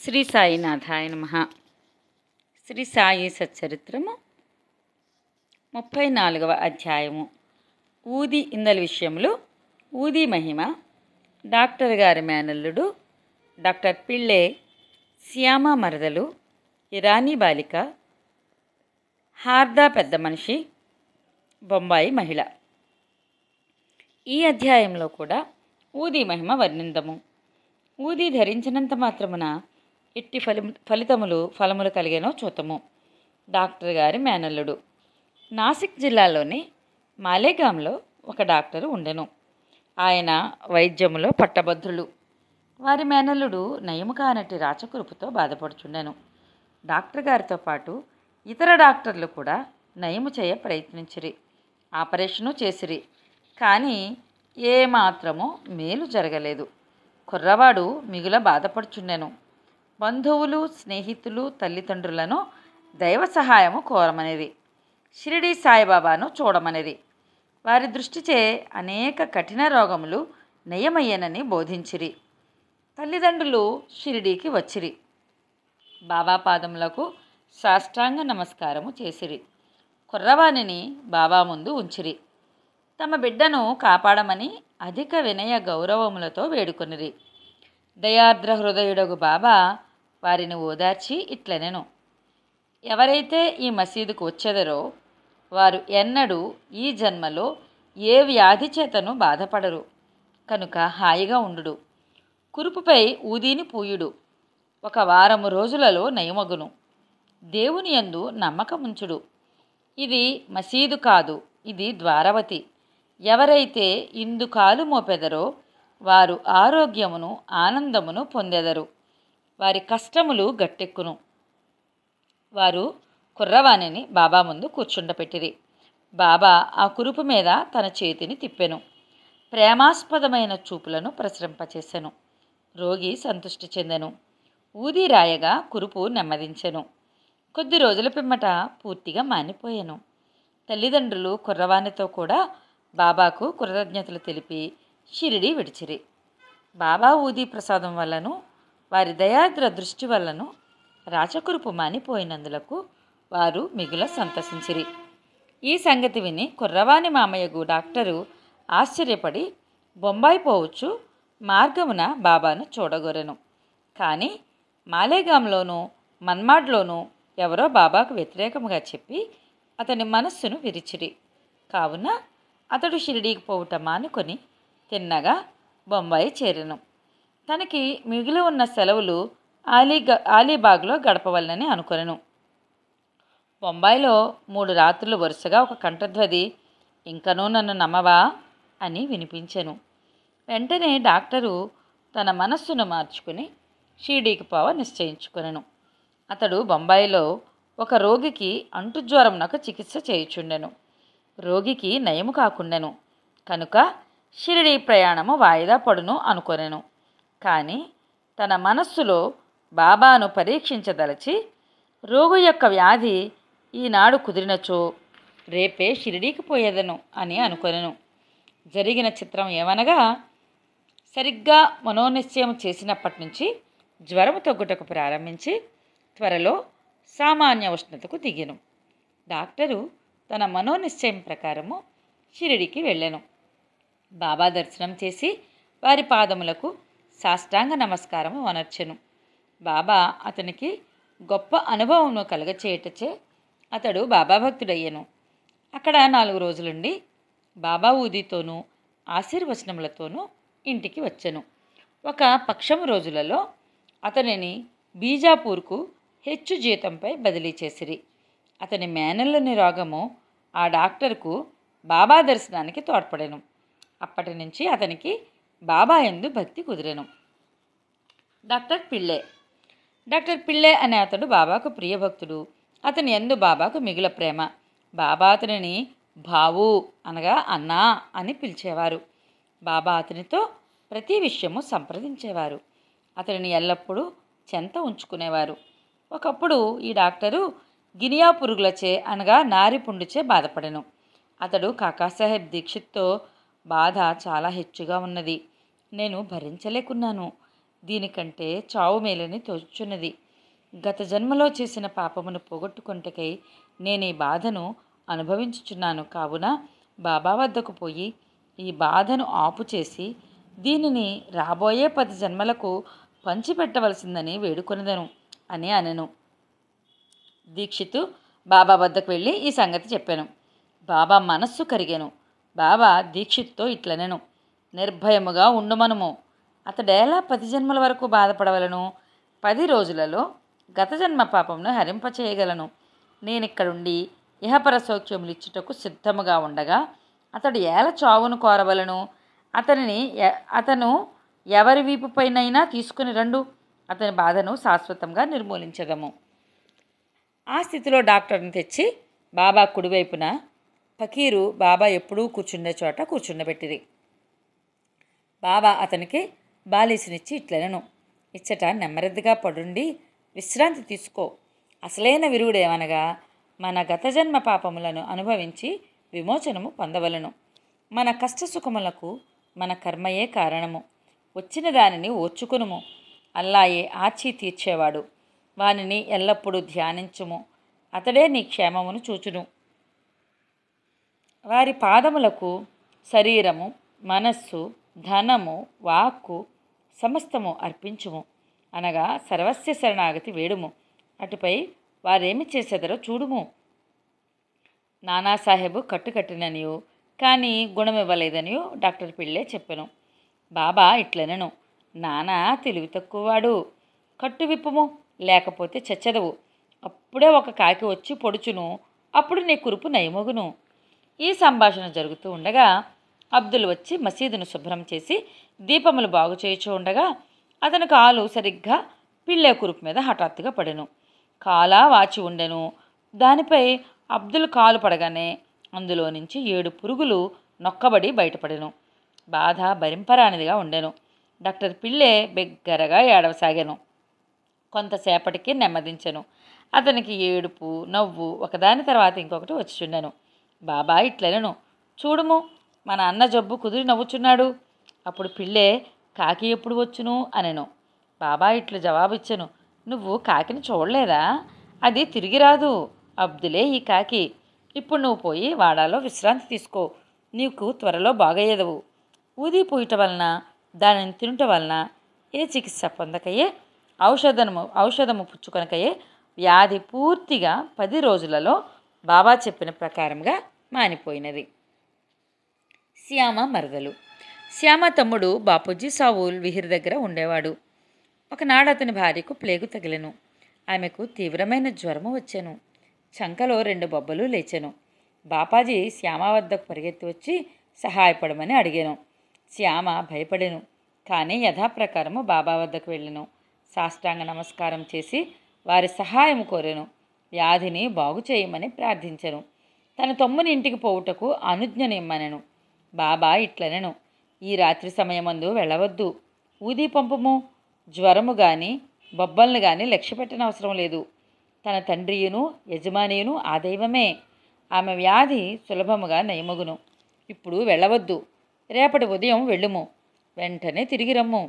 శ్రీ సాయినాథాయ నమ శ్రీ సాయి సచ్చరిత్రము ముప్పై నాలుగవ అధ్యాయము ఊది ఇందల విషయంలో ఊది మహిమ డాక్టర్ గారి మేనల్లుడు డాక్టర్ పిళ్ళే శ్యామ మరదలు ఇరానీ బాలిక హార్దా పెద్ద మనిషి బొంబాయి మహిళ ఈ అధ్యాయంలో కూడా ఊది మహిమ వర్ణిందము ఊది ధరించినంత మాత్రమున ఎట్టి ఫలి ఫలితములు ఫలములు కలిగేనో చూతము డాక్టర్ గారి మేనల్లుడు నాసిక్ జిల్లాలోని మాలేగాంలో ఒక డాక్టరు ఉండెను ఆయన వైద్యములో పట్టభద్రులు వారి మేనల్లుడు నయము కానట్టి రాచకురుపుతో బాధపడుచుండెను డాక్టర్ గారితో పాటు ఇతర డాక్టర్లు కూడా నయము చేయ ప్రయత్నించిరి ఆపరేషను చేసిరి కానీ ఏమాత్రమూ మేలు జరగలేదు కుర్రవాడు మిగుల బాధపడుచుండెను బంధువులు స్నేహితులు తల్లిదండ్రులను దైవ సహాయము కోరమనేది షిరిడి సాయిబాబాను చూడమనేది వారి దృష్టిచే అనేక కఠిన రోగములు నయమయ్యనని బోధించిరి తల్లిదండ్రులు షిరిడీకి వచ్చిరి బాబా పాదములకు సాష్టాంగ నమస్కారము చేసిరి కుర్రవాణిని బాబా ముందు ఉంచిరి తమ బిడ్డను కాపాడమని అధిక వినయ గౌరవములతో వేడుకొనిరి దయార్ద్ర హృదయుడగు బాబా వారిని ఓదార్చి ఇట్లనెను ఎవరైతే ఈ మసీదుకు వచ్చేదరో వారు ఎన్నడూ ఈ జన్మలో ఏ వ్యాధి చేతను బాధపడరు కనుక హాయిగా ఉండుడు కురుపుపై ఊదీని పూయుడు ఒక వారము రోజులలో నయమగును దేవుని యందు నమ్మకముంచుడు ఇది మసీదు కాదు ఇది ద్వారవతి ఎవరైతే ఇందు కాలు మోపెదరో వారు ఆరోగ్యమును ఆనందమును పొందెదరు వారి కష్టములు గట్టెక్కును వారు కుర్రవాణిని బాబా ముందు కూర్చుండపెట్టిరి బాబా ఆ కురుపు మీద తన చేతిని తిప్పెను ప్రేమాస్పదమైన చూపులను ప్రసరింపచేసెను రోగి సంతృష్టి చెందెను ఊది రాయగా కురుపు నెమ్మదించెను కొద్ది రోజుల పిమ్మట పూర్తిగా మానిపోయాను తల్లిదండ్రులు కుర్రవానితో కూడా బాబాకు కృతజ్ఞతలు తెలిపి షిరిడి విడిచిరి బాబా ఊది ప్రసాదం వల్లను వారి దయాద్ర దృష్టి వల్లను రాచకురుపు మానిపోయినందులకు వారు మిగుల సంతసించిరి ఈ సంగతి విని కుర్రవాని మామయ్యగు డాక్టరు ఆశ్చర్యపడి బొంబాయి పోవచ్చు మార్గమున బాబాను చూడగొరెను కానీ మాలేగాంలోనూ మన్మాడ్లోనూ ఎవరో బాబాకు వ్యతిరేకముగా చెప్పి అతని మనస్సును విరిచిరి కావున అతడు షిరిడీకి పోవుట మానుకొని తిన్నగా బొంబాయి చేరెను తనకి మిగిలి ఉన్న సెలవులు ఆలీగా ఆలీబాగ్లో గడపవలనని అనుకొనెను బొంబాయిలో మూడు రాత్రులు వరుసగా ఒక కంఠధ్వది ఇంకనూ నన్ను నమ్మవా అని వినిపించెను వెంటనే డాక్టరు తన మనస్సును మార్చుకుని షిరిడీకి పోవ నిశ్చయించుకొనెను అతడు బొంబాయిలో ఒక రోగికి అంటుజ్వరంనకు చికిత్స చేయుచుండెను రోగికి నయము కాకుండెను కనుక షిరిడీ ప్రయాణము వాయిదా పడును అనుకొనెను కానీ తన మనస్సులో బాబాను పరీక్షించదలచి రోగు యొక్క వ్యాధి ఈనాడు కుదిరినచో రేపే షిరిడీకి పోయేదను అని అనుకొనెను జరిగిన చిత్రం ఏమనగా సరిగ్గా మనోనిశ్చయం చేసినప్పటి నుంచి జ్వరము తగ్గుటకు ప్రారంభించి త్వరలో సామాన్య ఉష్ణతకు దిగెను డాక్టరు తన మనోనిశ్చయం ప్రకారము షిరిడికి వెళ్ళెను బాబా దర్శనం చేసి వారి పాదములకు సాష్టాంగ నమస్కారము వనర్చెను బాబా అతనికి గొప్ప అనుభవమును కలగచేయటచే అతడు బాబా భక్తుడయ్యను అక్కడ నాలుగు రోజులుండి బాబా ఊదితోనూ ఆశీర్వచనములతోనూ ఇంటికి వచ్చెను ఒక పక్షము రోజులలో అతనిని బీజాపూర్కు హెచ్చు జీతంపై బదిలీ చేసిరి అతని మేనల్లని రోగము ఆ డాక్టర్కు బాబా దర్శనానికి తోడ్పడెను అప్పటి నుంచి అతనికి బాబా ఎందు భక్తి కుదిరెను డాక్టర్ పిళ్ళే డాక్టర్ పిళ్ళే అనే అతడు బాబాకు ప్రియభక్తుడు అతని ఎందు బాబాకు మిగుల ప్రేమ బాబా అతనిని బావు అనగా అన్నా అని పిలిచేవారు బాబా అతనితో ప్రతి విషయము సంప్రదించేవారు అతనిని ఎల్లప్పుడూ చెంత ఉంచుకునేవారు ఒకప్పుడు ఈ డాక్టరు గినియా పురుగులచే అనగా నారిపుండుచే బాధపడెను అతడు కాకాసాహెబ్ దీక్షిత్తో బాధ చాలా హెచ్చుగా ఉన్నది నేను భరించలేకున్నాను దీనికంటే చావు మేలని తోచున్నది గత జన్మలో చేసిన పాపమును పోగొట్టుకొంటకై నేను ఈ బాధను అనుభవించుచున్నాను కావున బాబా వద్దకు పోయి ఈ బాధను ఆపు చేసి దీనిని రాబోయే పది జన్మలకు పంచిపెట్టవలసిందని వేడుకొనదను అని అనెను దీక్షితు బాబా వద్దకు వెళ్ళి ఈ సంగతి చెప్పాను బాబా మనస్సు కరిగాను బాబా దీక్షిత్తో ఇట్లనెను నిర్భయముగా ఉండుమనుము అతడేలా పది జన్మల వరకు బాధపడవలను పది రోజులలో గత జన్మ పాపంను హరింపచేయగలను నేనిక్కడుండి ఇహపర సౌఖ్యములు ఇచ్చుటకు సిద్ధముగా ఉండగా అతడు ఏల చావును కోరవలను అతనిని ఎ- అతను ఎవరి వీపుపైనైనా తీసుకుని రండు అతని బాధను శాశ్వతంగా నిర్మూలించదము ఆ స్థితిలో డాక్టర్ని తెచ్చి బాబా కుడివైపున ఫకీరు బాబా ఎప్పుడూ కూర్చుండే చోట కూర్చుండబెట్టిరి బాబా అతనికి బాలీసునిచ్చి ఇట్లనను ఇచ్చట నెమ్మదిగా పడుండి విశ్రాంతి తీసుకో అసలైన విరుగుడేమనగా మన గత జన్మ పాపములను అనుభవించి విమోచనము పొందవలను మన కష్టసుఖములకు మన కర్మయే కారణము వచ్చిన దానిని ఓర్చుకునుము అల్లాయే ఆచి తీర్చేవాడు వానిని ఎల్లప్పుడూ ధ్యానించుము అతడే నీ క్షేమమును చూచును వారి పాదములకు శరీరము మనస్సు ధనము వాక్కు సమస్తము అర్పించుము అనగా సర్వస్య శరణాగతి వేడుము అటుపై వారేమి చేసేదరో చూడుము నానాసాహెబు కట్టుకట్టిననియు కానీ గుణమివ్వలేదనియు డాక్టర్ పిళ్ళే చెప్పెను బాబా ఇట్లనెను నానా తెలివి తక్కువవాడు కట్టు విప్పుము లేకపోతే చచ్చదవు అప్పుడే ఒక కాకి వచ్చి పొడుచును అప్పుడు నీ కురుపు నయమొగును ఈ సంభాషణ జరుగుతూ ఉండగా అబ్దుల్ వచ్చి మసీదును శుభ్రం చేసి దీపములు బాగు చేయుచూ ఉండగా అతని కాలు సరిగ్గా పిల్లే కురుపు మీద హఠాత్తుగా పడెను కాలా వాచి ఉండెను దానిపై అబ్దుల్ కాలు పడగానే అందులో నుంచి ఏడు పురుగులు నొక్కబడి బయటపడెను బాధ భరింపరానిదిగా ఉండెను డాక్టర్ పిల్లే బిగ్గరగా ఏడవసాగాను కొంతసేపటికి నెమ్మదించెను అతనికి ఏడుపు నవ్వు ఒకదాని తర్వాత ఇంకొకటి వచ్చిచుండెను బాబా ఇట్లనెను చూడుము మన అన్న జబ్బు కుదిరి నవ్వుచున్నాడు అప్పుడు పిల్లే కాకి ఎప్పుడు వచ్చును అనెను బాబా ఇట్లు జవాబిచ్చెను నువ్వు కాకిని చూడలేదా అది తిరిగి రాదు అబ్దులే ఈ కాకి ఇప్పుడు నువ్వు పోయి వాడాలో విశ్రాంతి తీసుకో నీకు త్వరలో బాగయ్యేదవు ఊది పూయటం వలన దానిని తినుట వలన ఏ చికిత్స పొందకయే ఔషధము ఔషధము పుచ్చుకొనకయే వ్యాధి పూర్తిగా పది రోజులలో బాబా చెప్పిన ప్రకారంగా మానిపోయినది శ్యామ మరదలు శ్యామ తమ్ముడు బాపూజీ సావుల్ విహిర్ దగ్గర ఉండేవాడు ఒకనాడు అతని భార్యకు ప్లేగు తగిలెను ఆమెకు తీవ్రమైన జ్వరము వచ్చెను చంకలో రెండు బొబ్బలు లేచెను బాపాజీ శ్యామ వద్దకు పరిగెత్తి వచ్చి సహాయపడమని అడిగాను శ్యామ భయపడెను కానీ యథాప్రకారము బాబా వద్దకు వెళ్ళెను సాష్టాంగ నమస్కారం చేసి వారి సహాయం కోరెను వ్యాధిని బాగు చేయమని ప్రార్థించెను తన తమ్ముని ఇంటికి పోవుటకు అనుజ్ఞనిమ్మనెను బాబా ఇట్లనెను ఈ రాత్రి సమయమందు వెళ్ళవద్దు ఊది పంపము జ్వరము గాని బొబ్బల్ని గాని లక్ష్య పెట్టనవసరం లేదు తన తండ్రియును యజమానియును ఆ దైవమే ఆమె వ్యాధి సులభముగా నయమగును ఇప్పుడు వెళ్ళవద్దు రేపటి ఉదయం వెళ్ళుము వెంటనే తిరిగి రమ్ము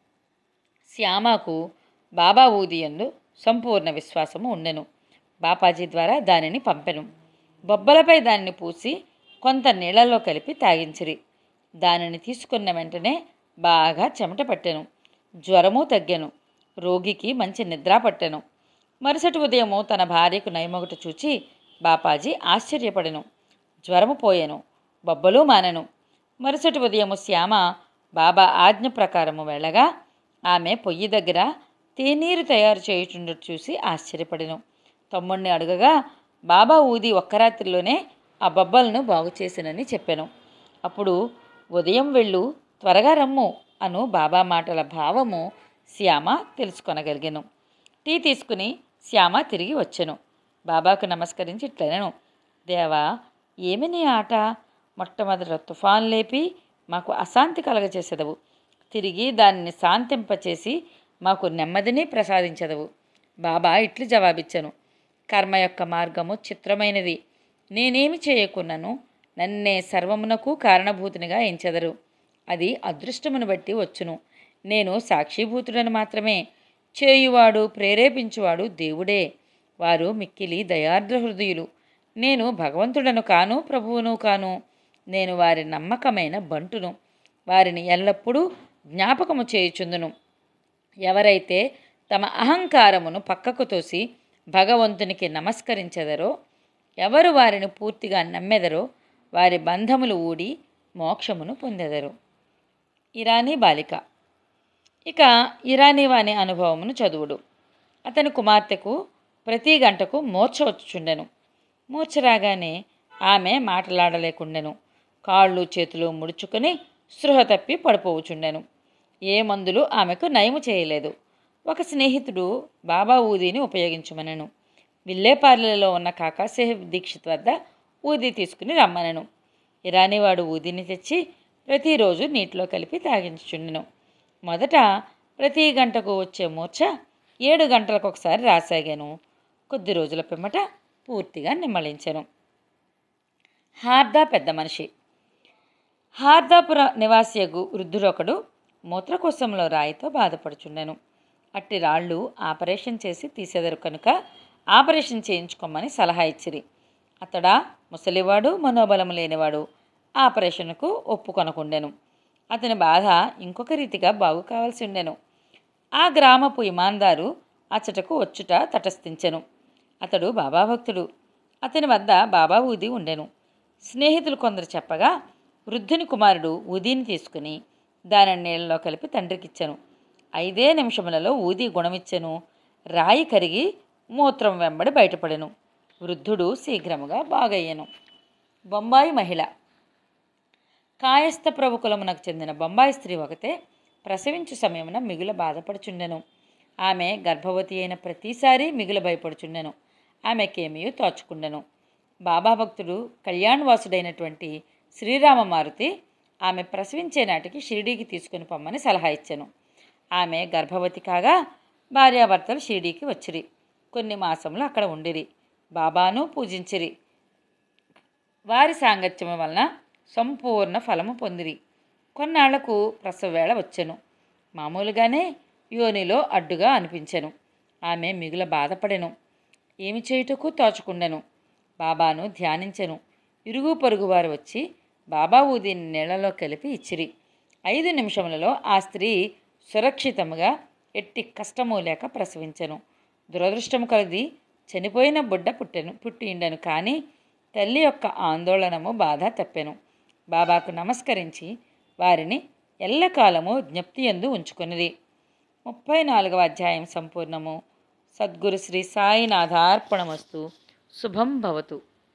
శ్యామకు బాబా ఊదియందు సంపూర్ణ విశ్వాసము ఉండెను బాపాజీ ద్వారా దానిని పంపెను బొబ్బలపై దానిని పూసి కొంత నీళ్లలో కలిపి తాగించిరి దానిని తీసుకున్న వెంటనే బాగా చెమట పట్టెను జ్వరము తగ్గెను రోగికి మంచి నిద్ర పట్టెను మరుసటి ఉదయము తన భార్యకు నయమొగట చూచి బాపాజీ ఆశ్చర్యపడెను జ్వరము పోయెను బొబ్బలు మానెను మరుసటి ఉదయము శ్యామ బాబా ఆజ్ఞ ప్రకారము వెళ్ళగా ఆమె పొయ్యి దగ్గర తేనీరు తయారు చేయుచుండట చూసి ఆశ్చర్యపడెను తమ్ముణ్ణి అడగగా బాబా ఊది ఒక్క రాత్రిలోనే ఆ బొబ్బలను బాగు చేసినని చెప్పాను అప్పుడు ఉదయం వెళ్ళు త్వరగా రమ్ము అను బాబా మాటల భావము శ్యామ తెలుసుకొనగలిగాను టీ తీసుకుని శ్యామ తిరిగి వచ్చెను బాబాకు నమస్కరించి ఇట్లనెను దేవా ఏమి నీ ఆట మొట్టమొదట తుఫాన్ లేపి మాకు అశాంతి కలగచేసెదవు తిరిగి దానిని శాంతింపచేసి మాకు నెమ్మదిని ప్రసాదించదవు బాబా ఇట్లు జవాబిచ్చాను కర్మ యొక్క మార్గము చిత్రమైనది నేనేమి చేయకున్నను నన్నే సర్వమునకు కారణభూతినిగా ఎంచెదరు అది అదృష్టమును బట్టి వచ్చును నేను సాక్షిభూతుడని మాత్రమే చేయువాడు ప్రేరేపించువాడు దేవుడే వారు మిక్కిలి దయార్ద్ర హృదయులు నేను భగవంతుడను కాను ప్రభువును కాను నేను వారి నమ్మకమైన బంటును వారిని ఎల్లప్పుడూ జ్ఞాపకము చేయుచుందును ఎవరైతే తమ అహంకారమును పక్కకు తోసి భగవంతునికి నమస్కరించెదరో ఎవరు వారిని పూర్తిగా నమ్మెదరో వారి బంధములు ఊడి మోక్షమును పొందెదరు ఇరానీ బాలిక ఇక ఇరానీ వాని అనుభవమును చదువుడు అతని కుమార్తెకు ప్రతి గంటకు మూర్ఛ వచ్చుచుండెను మూర్ఛ రాగానే ఆమె మాటలాడలేకుండెను కాళ్ళు చేతులు ముడుచుకొని స్పృహ తప్పి పడిపోవుచుండెను ఏ మందులు ఆమెకు నయము చేయలేదు ఒక స్నేహితుడు బాబా ఊదీని ఉపయోగించమనను విల్లేపార్లలో ఉన్న కాకాసాహెబ్ దీక్షిత్ వద్ద ఊదీ తీసుకుని రమ్మనను ఇరానీవాడు ఊదీని తెచ్చి ప్రతిరోజు నీటిలో కలిపి తాగించుచుండెను మొదట ప్రతి గంటకు వచ్చే మూర్ఛ ఏడు గంటలకు ఒకసారి రాసాగాను కొద్ది రోజుల పిమ్మట పూర్తిగా నిమ్మళించెను హార్దా పెద్ద మనిషి హార్దాపుర నివాసియగు వృద్ధుడొకడు మూత్రకోశంలో రాయితో బాధపడుచుండెను అట్టి రాళ్ళు ఆపరేషన్ చేసి తీసేదరు కనుక ఆపరేషన్ చేయించుకోమని సలహా ఇచ్చిరి అతడా ముసలివాడు మనోబలము లేనివాడు ఆపరేషన్కు ఒప్పుకొనకుండెను అతని బాధ ఇంకొక రీతిగా బాగు కావాల్సి ఉండెను ఆ గ్రామపు ఇమాందారు అచ్చటకు వచ్చుట తటస్థించెను అతడు బాబా భక్తుడు అతని వద్ద బాబా ఊది ఉండెను స్నేహితులు కొందరు చెప్పగా వృద్ధుని కుమారుడు ఊదీని తీసుకుని దానిని నీళ్ళలో కలిపి తండ్రికిచ్చెను ఐదే నిమిషములలో ఊది గుణమిచ్చెను రాయి కరిగి మూత్రం వెంబడి బయటపడెను వృద్ధుడు శీఘ్రముగా బాగయ్యెను బొంబాయి మహిళ కాయస్థ ప్రభుకులమునకు చెందిన బొంబాయి స్త్రీ ఒకతే ప్రసవించు సమయమున మిగుల బాధపడుచుండెను ఆమె గర్భవతి అయిన ప్రతిసారి మిగుల భయపడుచుండెను ఆమెకేమీ తోచుకుండెను బాబా భక్తుడు కళ్యాణవాసుడైనటువంటి శ్రీరామ మారుతి ఆమె ప్రసవించే నాటికి షిరిడీకి తీసుకుని పొమ్మని సలహా ఇచ్చెను ఆమె గర్భవతి కాగా భార్యాభర్తలు షిరిడీకి వచ్చిరి కొన్ని మాసములు అక్కడ ఉండిరి బాబాను పూజించిరి వారి సాంగత్యము వలన సంపూర్ణ ఫలము పొందిరి కొన్నాళ్లకు ప్రసవవేళ వచ్చెను మామూలుగానే యోనిలో అడ్డుగా అనిపించెను ఆమె మిగుల బాధపడెను ఏమి చేయుటకు తోచుకుండెను బాబాను ధ్యానించెను ఇరుగు పొరుగు వారు వచ్చి బాబా ఊదిని నీళ్లలో కలిపి ఇచ్చిరి ఐదు నిమిషములలో ఆ స్త్రీ సురక్షితముగా ఎట్టి కష్టము లేక ప్రసవించెను దురదృష్టము కలది చనిపోయిన బుడ్డ పుట్టెను పుట్టిండెను కానీ తల్లి యొక్క ఆందోళనము బాధ తప్పెను బాబాకు నమస్కరించి వారిని ఎల్లకాలము జ్ఞప్తి ఎందు ఉంచుకొనిది ముప్పై నాలుగవ అధ్యాయం సంపూర్ణము సద్గురు శ్రీ సాయినాథార్పణమస్తు శుభం భవతు